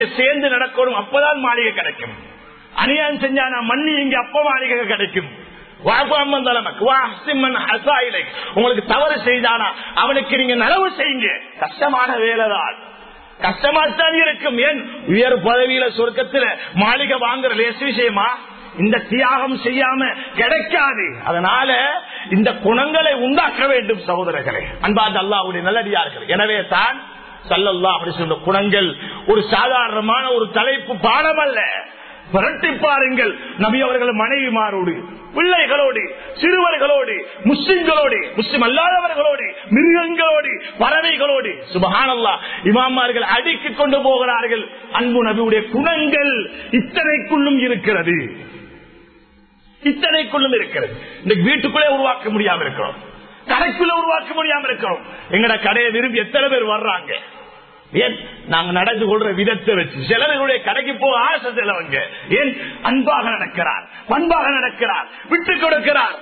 சேர்ந்து நடக்கணும் அப்பதான் மாளிகை கிடைக்கும் அநியாயம் செஞ்சா நான் மண்ணி இங்க அப்ப மாளிகை கிடைக்கும் வாபாமன் தலைமைக்கு, வாஹ்சிமன் ஹசாயிலை. உங்களுக்கு தவறு செய்தானா அவனுக்கு நீங்க நலவு செய்யுங்க கஷ்டமான வேலைதான் கஷ்டமாத்தான் இருக்கும் ஏன் உயர் பதவியில சொர்க்கத்துல மாளிகை வாங்குற லேசு விஷயமா இந்த தியாகம் செய்யாம கிடைக்காது அதனால இந்த குணங்களை உண்டாக்க வேண்டும் சகோதரர்களே அன்பாந்த அல்லாவுடைய நல்லடியார்கள் எனவே தான் சல்லல்லா அப்படி சொன்ன குணங்கள் ஒரு சாதாரணமான ஒரு தலைப்பு பாடம் அல்ல புரட்டி பாருங்கள் நபி அவர்கள் மனைவிமாரோடு பிள்ளைகளோடு சிறுவர்களோடு முஸ்லிம்களோடு முஸ்லிம் அல்லாதவர்களோடு மிருகங்களோடு பறவைகளோடு சுபஹானல்லா இமாமார்கள் அடுக்கிக் கொண்டு போகிறார்கள் அன்பு நபியுடைய குணங்கள் இத்தனைக்குள்ளும் இருக்கிறது இத்தனைக்குள்ளும் இருக்கிறது இன்னைக்கு வீட்டுக்குள்ளே உருவாக்க முடியாம இருக்கிறோம் கடைக்குள்ள உருவாக்க முடியாம இருக்கிறோம் எங்கட கடையை விரும்பி எத்தனை பேர் வர்றாங்க ஏன் நாங்க நடந்து கொள்ற விதத்தை வச்சு சிலருடைய கடைக்கு போக ஆசை சிலவங்க ஏன் அன்பாக நடக்கிறார் பண்பாக நடக்கிறார் விட்டு கொடுக்கிறார்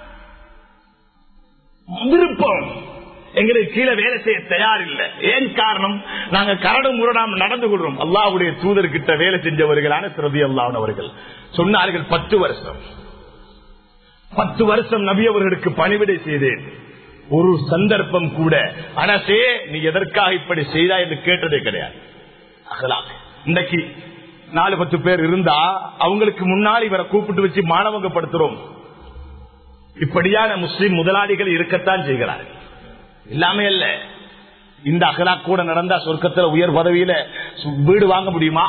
விருப்பம் எங்களுக்கு கீழே வேலை செய்ய தயார் இல்லை ஏன் காரணம் நாங்க கரடு முரடாம நடந்து கொள்றோம் அல்லாவுடைய தூதர்கிட்ட வேலை செஞ்சவர்களான சிறதி அல்லானவர்கள் சொன்னார்கள் பத்து வருஷம் பத்து வருஷம் நபி அவர்களுக்கு பணிவிடை செய்தேன் ஒரு சந்தர்ப்பம் கூட அனசே நீ எதற்காக இப்படி செய்தா என்று கேட்டதே கிடையாது அகலாக். இன்னைக்கு நாலு பத்து பேர் இருந்தா அவங்களுக்கு முன்னாடி இவரை கூப்பிட்டு வச்சு மாணவங்கப்படுத்துறோம் இப்படியான முஸ்லிம் முதலாளிகள் இருக்கத்தான் செய்கிறார்கள் எல்லாமே இல்ல இந்த அகலா கூட நடந்தா சொர்க்கத்துல உயர் பதவியில சு- வீடு வாங்க முடியுமா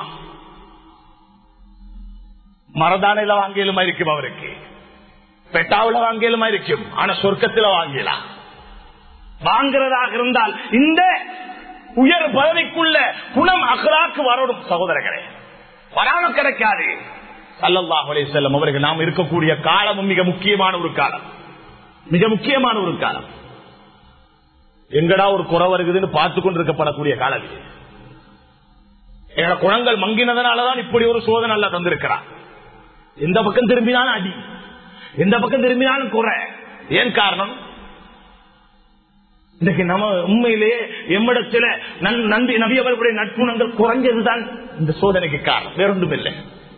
மரதானையில வாங்கியலுமா இருக்கும் அவருக்கு பெட்டாவுல வாங்கியலுமா இருக்கும் ஆனா சொர்க்கத்துல வாங்கலாம் வாங்குறதாக இருந்தால் இந்த உயர் பதவிக்குள்ள குணம் அகலாக்கு வரணும் சகோதரர்களே வராம கிடைக்காது சல்லல்லாஹு அலைஹி வஸல்லம் அவர்கள் நாம் இருக்கக்கூடிய காலமும் மிக முக்கியமான ஒரு காலம் மிக முக்கியமான ஒரு காலம் எங்கடா ஒரு குறை வருகுதுன்னு பார்த்து கொண்டிருக்கப்படக்கூடிய காலம் இது எங்களோட குணங்கள் மங்கினதனாலதான் இப்படி ஒரு சோதனை அல்ல தந்திருக்கிறார் எந்த பக்கம் திரும்பினாலும் அடி எந்த பக்கம் திரும்பினாலும் குறை ஏன் காரணம் இன்றைக்கு நம்ம உண்மையிலேயே எம்மிடத்துல நன்- நன்றி நபி அவர்களுடைய நட்புணங்கள் குறைஞ்சதுதான் இந்த சோதனைக்கு காரணம் வேறொன்றும் இல்லை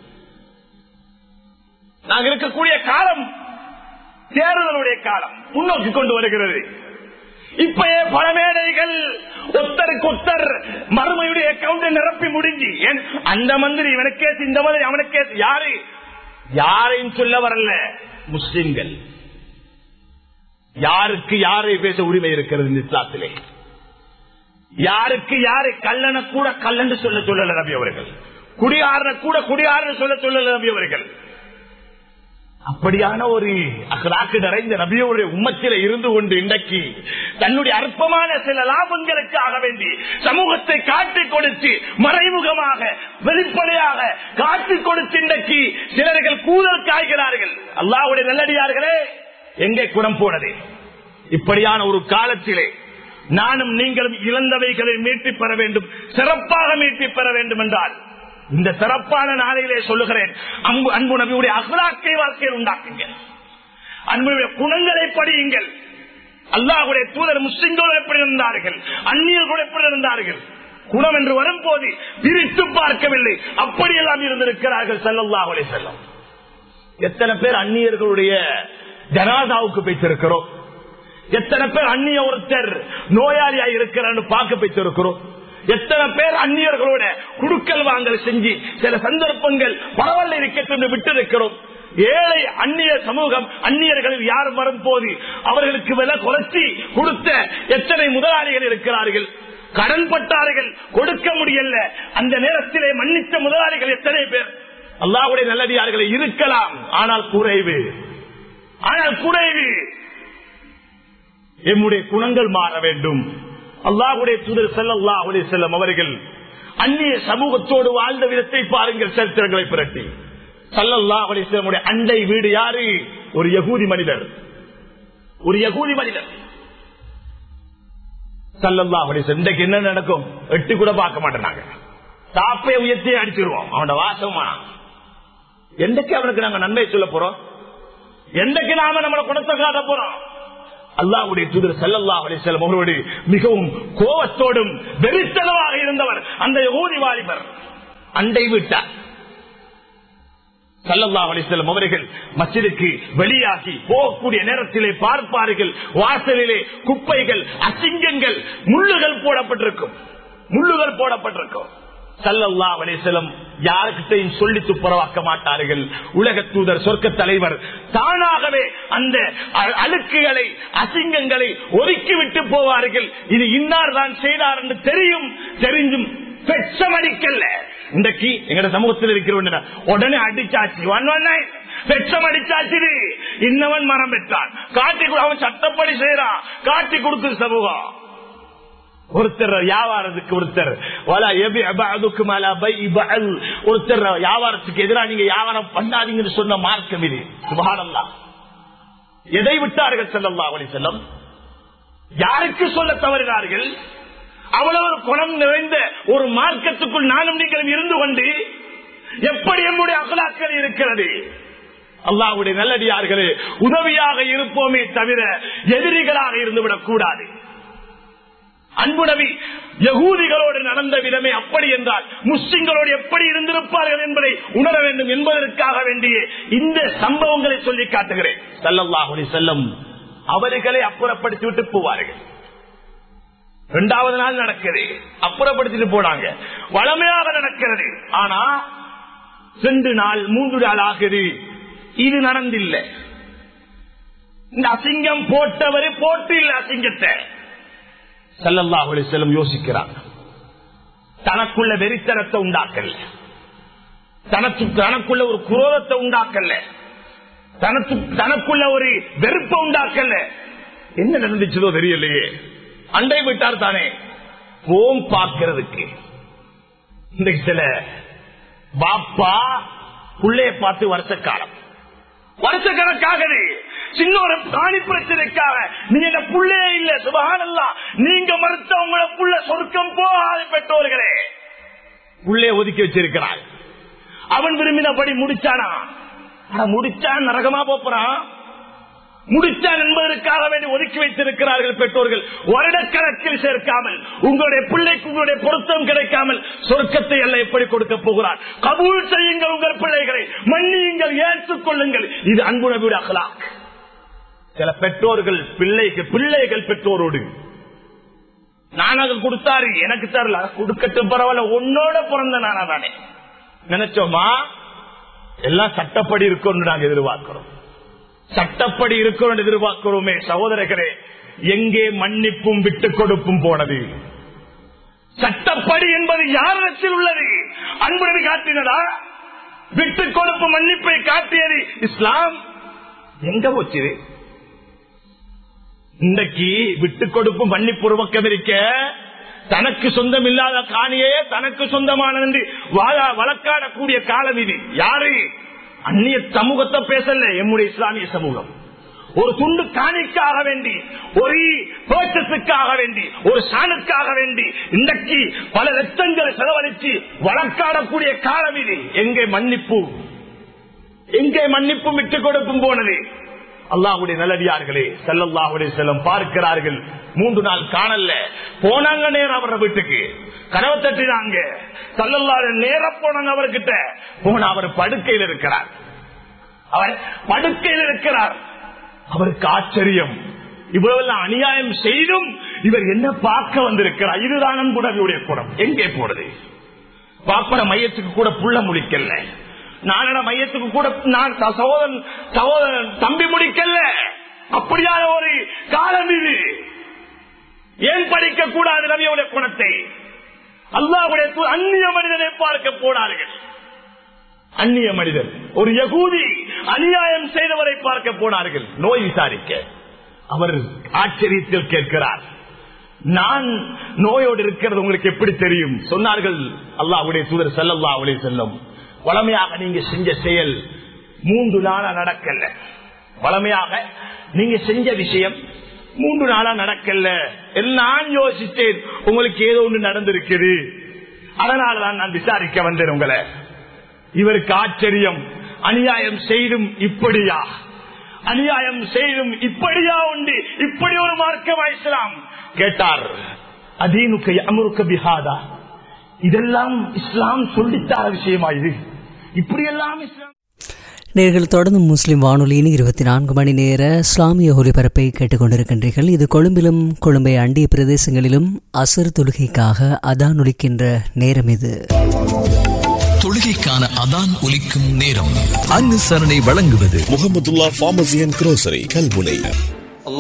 நாங்கள் இருக்கக்கூடிய காலம் தேர்தலுடைய காலம் முன்னோக்கி கொண்டு வருகிறது இப்பயே பல மேடைகள் ஒத்தருக்கு ஒத்தர் மறுமையுடைய அக்கௌண்ட் நிரப்பி முடிஞ்சு ஏன் அந்த மந்திரி இவனுக்கே இந்த மந்திரி அவனுக்கே யாரு யாரையும் சொல்ல வரல முஸ்லிம்கள் யாருக்கு யாரை பேச உரிமை இருக்கிறது இந்த இஸ்லாத்திலே யாருக்கு யாரை கல்லன கூட கல்லன்னு சொல்ல சொல்லல ரவி அவர்கள் குடியாரன கூட குடியாரன்னு சொல்ல சொல்லல ரவி அவர்கள் அப்படியான ஒரு அகலாக்கு நிறைந்த நபியோடைய உம்மத்தில இருந்து கொண்டு இன்றைக்கு தன்னுடைய அற்பமான சில லாபங்களுக்காக வேண்டி சமூகத்தை காட்டிக் கொடுத்து மறைமுகமாக வெளிப்படையாக காட்டிக் கொடுத்து இன்றைக்கு சிலர்கள் கூதல் காய்கிறார்கள் அல்லாவுடைய நல்லடியார்களே எங்கே குணம் போனது இப்படியான ஒரு காலத்திலே நானும் நீங்களும் இழந்தவைகளை மீட்டி பெற வேண்டும் சிறப்பாக மீட்டி பெற வேண்டும் என்றால் இந்த சிறப்பான நாளையிலே சொல்லுகிறேன் அன்பு அன்பு நபியுடைய அகலாக்கை வாழ்க்கையில் உண்டாக்குங்க அன்புடைய குணங்களை படியுங்கள் அல்லாஹுடைய தூதர் முஸ்லிம்களோடு எப்படி இருந்தார்கள் அந்நியர்களோடு எப்படி இருந்தார்கள் குணம் என்று வரும்போது பிரித்து பார்க்கவில்லை அப்படியெல்லாம் இருந்திருக்கிறார்கள் செல்லல்லாஹ் செல்லம் எத்தனை பேர் அந்நியர்களுடைய ஜனாதாவுக்கு வைத்திருக்கிறோம் எத்தனை பேர் அந்நிய ஒருத்தர் நோயாளியா இருக்கிறான்னு பார்க்க வைத்திருக்கிறோம் எத்தனை பேர் அந்நியர்களோட குடுக்கல் வாங்கல் செஞ்சு சில சந்தர்ப்பங்கள் பரவாயில்ல இருக்கட்டும் விட்டு இருக்கிறோம் ஏழை அந்நிய சமூகம் அந்நியர்களில் யார் வரும்போது அவர்களுக்கு விலை குறைச்சி கொடுத்த எத்தனை முதலாளிகள் இருக்கிறார்கள் கடன் பட்டார்கள் கொடுக்க முடியல அந்த நேரத்திலே மன்னித்த முதலாளிகள் எத்தனை பேர் அல்லாவுடைய நல்லடியார்களை இருக்கலாம் ஆனால் குறைவு ஆனால் குறைவு எம்முடைய குணங்கள் மாற வேண்டும் அல்லாஹுடைய தூதர் செல்லல்லாஹுடைய செல்லம் அவர்கள் அந்நிய சமூகத்தோடு வாழ்ந்த விதத்தை பாருங்கள் சரித்திரங்களை புரட்டி சல்லல்லாஹுடைய செல்லமுடைய அண்டை வீடு யாரு ஒரு யகூதி மனிதர் ஒரு யகூதி மனிதர் சல்லல்லாஹுடைய செல்லம். இன்றைக்கு என்ன நடக்கும் எட்டு கூட பார்க்க மாட்டேனாங்க தாப்பைய உயர்த்தி அடிச்சிருவோம் அவனோட வாசமா எந்தக்கு அவனுக்கு நாங்க நன்மை சொல்ல போறோம் எந்தக்கு நாம நம்மளை குணத்தை காட்ட போறோம் அல்லாவுடைய தூதர் செல்லல்லா அலிசல்லம் அவரோடு மிகவும் கோபத்தோடும் வெறித்தனமாக இருந்தவர் அந்த யோதி வாலிபர் அண்டை விட்டார் சல்லல்லா அலிசல்லம் அவர்கள் மசிலுக்கு வெளியாகி போகக்கூடிய நேரத்திலே பார்ப்பார்கள் வாசலிலே குப்பைகள் அசிங்கங்கள் முள்ளுகள் போடப்பட்டிருக்கும் முள்ளுகள் போடப்பட்டிருக்கும் சல்லல்லா அலிசல்லம் யாருக்கிட்டையும் சொல்லி துப்புரவாக்க மாட்டார்கள் உலக தூதர் சொர்க்க தலைவர் தானாகவே அந்த அ- அழுக்குகளை அசிங்கங்களை ஒதுக்கிவிட்டு போவார்கள் இது இன்னார் தான் செய்தார் என்று தெரியும் தெரிஞ்சும் பெச்சமடிக்கல்ல இன்றைக்கு எங்கட சமூகத்தில் இருக்கிற உடனே அடிச்சாச்சு ஒன் ஒன் நைன் பெச்சம் அடிச்சாச்சு இன்னவன் மரம் பெற்றான் காட்டி கொடு- அவன் சட்டப்படி செய்யறான் காட்டி கொடுத்து சமூகம் ஒருத்தர் வியாபாரத்துக்கு ஒருத்தர் வலா எபி அபஅதுக்கு மேல பை பஅல். ஒருத்தர் வியாபாரத்துக்கு எதிராக நீங்க வியாபாரம் பண்ணாதீங்கன்னு சொன்ன மார்க்கம் இது சுபஹானல்லாஹ் எதை விட்டார்கள் ஸல்லல்லாஹு அலைஹி வஸல்லம் யாருக்கு சொல்ல தவறினார்கள் அவ்வளவு ஒரு குணம் நிறைந்த ஒரு மார்க்கத்துக்குள் நானும் நீங்களும் இருந்து கொண்டு எப்படி நம்முடைய அகலாக்கள் இருக்கிறது அல்லாஹ்வுடைய நல்லடியார்களே உதவியாக இருப்போமே தவிர எதிரிகளாக இருந்துவிடக் கூடாது அன்பு நபி யகூதிகளோடு நடந்த விதமே அப்படி என்றால் முஸ்லிம்களோடு எப்படி இருந்திருப்பார்கள் என்பதை உணர வேண்டும் என்பதற்காக வேண்டிய இந்த சம்பவங்களை சொல்லி காட்டுகிறேன் சல்லல்லாஹு அலைஹி வஸல்லம் அவர்களை அப்புறப்படுத்தி விட்டு போவார்கள் இரண்டாவது நாள் நடக்குது அப்புறப்படுத்திட்டு போனாங்க வளமையாக நடக்கிறது ஆனா ரெண்டு நாள் மூன்று நாள் ஆகுது இது நடந்தில்லை இந்த அசிங்கம் போட்டவரு போட்டு இல்ல அசிங்கத்தை சல்லல்லாஹு அலைஹி வஸல்லம் யோசிக்கிறார் தனக்குள்ள வெறித்தனத்தை உண்டாக்கல தனக்கு தனக்குள்ள ஒரு குரோதத்தை உண்டாக்கல தனக்கு தனக்குள்ள ஒரு வெறுப்பை உண்டாக்கல என்ன நடந்துச்சதோ தெரியலையே அண்டை விட்டார் தானே போம் பார்க்கிறதுக்கு இன்றைக்கு சில பாப்பா புள்ளைய பார்த்து வருஷ காலம் வருஷக்கணக்காக சின்ன ஒரு பிராணி பிரச்சனைக்காக நீங்க இந்த புள்ளையே இல்ல சுபகானல்லா நீங்க மறுத்த உங்களை புள்ள சொர்க்கம் போகாத பெற்றோர்களே புள்ளைய ஒதுக்கி வச்சிருக்கிறார் அவன் விரும்பினபடி முடிச்சானா ஆனா முடிச்சான் நரகமா போறான் முடிச்சான் என்பதற்காக வேண்டி ஒதுக்கி வைத்திருக்கிறார்கள் பெற்றோர்கள் வருடக்கணக்கில் சேர்க்காமல் உங்களுடைய பிள்ளைக்கு உங்களுடைய பொருத்தம் கிடைக்காமல் சொர்க்கத்தை எல்லாம் எப்படி கொடுக்க போகிறார் கபூல் செய்யுங்கள் உங்கள் பிள்ளைகளை மன்னியுங்கள் ஏற்றுக்கொள்ளுங்கள் இது அன்பு நபியுடைய அகலாக் சில பெற்றோர்கள் பிள்ளைக்கு பிள்ளைகள் பெற்றோரோடு நானாக கொடுத்தாரு எனக்கு தரல கொடுக்கட்டும் பரவாயில்ல உன்னோட பிறந்த நானா தானே நினைச்சோமா எல்லாம் சட்டப்படி இருக்கும்னு நாங்க எதிர்பார்க்கிறோம் சட்டப்படி இருக்கணும் எதிர்பார்க்கிறோமே சகோதரர்களே எங்கே மன்னிப்பும் விட்டுக் கொடுப்பும் போனது சட்டப்படி என்பது யாரிடத்தில் உள்ளது அன்பு காட்டினதா விட்டுக் கொடுப்பு மன்னிப்பை காட்டியது இஸ்லாம் எங்க போச்சு இன்றைக்கு விட்டுக் கொடுப்பு மன்னிப்பு ஒரு பக்கம் இருக்க தனக்கு சொந்தம் இல்லாத காணியே தனக்கு சொந்தமானது என்று வாழ- வழக்காடக்கூடிய காலம் இது யாரு அந்நிய சமூகத்தை பேசல எம்முடைய இஸ்லாமிய சமூகம் ஒரு துண்டு காணிக்காக வேண்டி ஒரு பேச்சத்துக்காக வேண்டி ஒரு சாணுக்காக வேண்டி இன்றைக்கு பல லட்சங்களை செலவழித்து வழக்காடக்கூடிய காலம் இது எங்கே மன்னிப்பு எங்கே மன்னிப்பும் விட்டுக் கொடுப்பும் போனது அல்லாஹுடைய நல்லடியார்களே செல்லல்லாஹுடைய செல்லம் பார்க்கிறார்கள் மூன்று நாள் காணல போனாங்க நேரம் அவர வீட்டுக்கு கனவு தட்டினாங்க சல்லல்லாத நேர போனாங்க அவர்கிட்ட போன அவர் படுக்கையில் இருக்கிறார் அவர் படுக்கையில் இருக்கிறார் அவருக்கு ஆச்சரியம் இவ்வளவு அநியாயம் செய்தும் இவர் என்ன பார்க்க வந்திருக்கிறார் இதுதான் அன்புடவியுடைய குணம் எங்கே போறது பாப்பன மையத்துக்கு கூட புள்ள முடிக்கல நானட மையத்துக்கு கூட நான் த- சகோதரன் சகோதரன் தம்பி முடிக்கல அப்படியான ஒரு காலம் இது ஏன் படிக்க கூடாது நபியுடைய குணத்தை அல்லாவுடைய தூ- அந்நிய மனிதனை பார்க்க போனார்கள் அந்நிய மனிதர் ஒரு யகூதி அநியாயம் செய்தவரை பார்க்க போனார்கள் நோய் விசாரிக்க அவர் ஆச்சரியத்தில் கேட்கிறார் நான் நோயோடு இருக்கிறது உங்களுக்கு எப்படி தெரியும் சொன்னார்கள் அல்லாஹ்வுடைய தூதர் செல்லல்லா அவளே செல்லும் வளமையாக நீங்க செஞ்ச செயல் மூன்று நாளா நடக்கல வளமையாக நீங்க செஞ்ச விஷயம் மூன்று நாளா நடக்கல நான் யோசித்தேன் உங்களுக்கு ஏதோ ஒன்று நடந்திருக்குது அதனாலதான் நான் விசாரிக்க வந்தேன் உங்களை இவருக்கு ஆச்சரியம் அநியாயம் செய்தும் இப்படியா அநியாயம் செய்தும் இப்படியா உண்டு இப்படி ஒரு மார்க்கம் இஸ்லாம் கேட்டார் அதீனுக்கு அமருக்க பிஹாதா இதெல்லாம் இஸ்லாம் சொல்லித்தார விஷயமா இது இப்படியெல்லாம் இஸ்லாம் நேர்கள் தொடர்ந்து முஸ்லிம் வானொலியின் இருபத்தி நான்கு மணி நேர இஸ்லாமிய ஒலிபரப்பை கேட்டுக்கொண்டிருக்கின்றீர்கள் இது கொழும்பிலும் கொழும்பை அண்டிய பிரதேசங்களிலும் அசர் தொழுகைக்காக அதான் ஒலிக்கின்ற நேரம் இது தொழுகைக்கான அதான் ஒலிக்கும் நேரம் அனுசரணை வழங்குவது Mohamedullah pharmacy and grocery Kalmunai